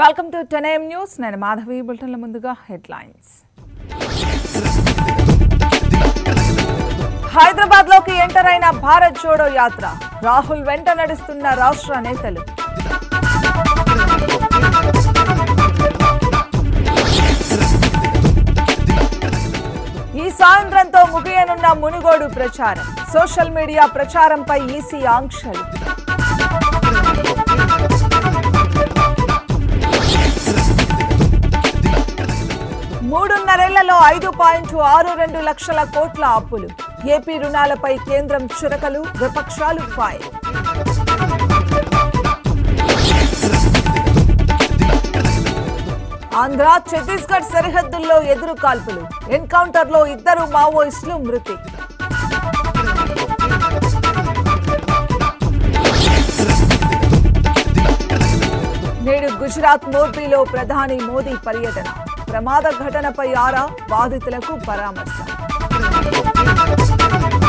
welcome to ten AM news నేను మాధవి బులెటిన్ల ముందుగా headlines Hyderabad లోకి ఎంటర్ అయిన భారత్ జోడో యాత్ర రాహుల్ వెంట నడుస్తున్న రాష్ట్ర నేతలు ఈ సాయంత్రంతో ముగియనున్న మునుగోడు ప్రచారం సోషల్ మీడియా ప్రచారంపై ఈసీ ఆంక్షలు మూడున్నరేళ్లలో ఐదు పాయింట్ ఆరు రెండు లక్షల కోట్ల అప్పులు ఏపీ రుణాలపై కేంద్రం చురకలు విపక్షాలు ఫైర్ ఆంధ్ర ఛత్తీస్గఢ్ సరిహద్దుల్లో ఎదురు కాల్పులు ఎన్కౌంటర్లో ఇద్దరు మావోయిస్టులు మృతి నేడు గుజరాత్ మోర్బీలో ప్రధాని మోదీ పర్యటన ప్రమాద ఘటనపై ఆరా బాధితులకు పరామర్శ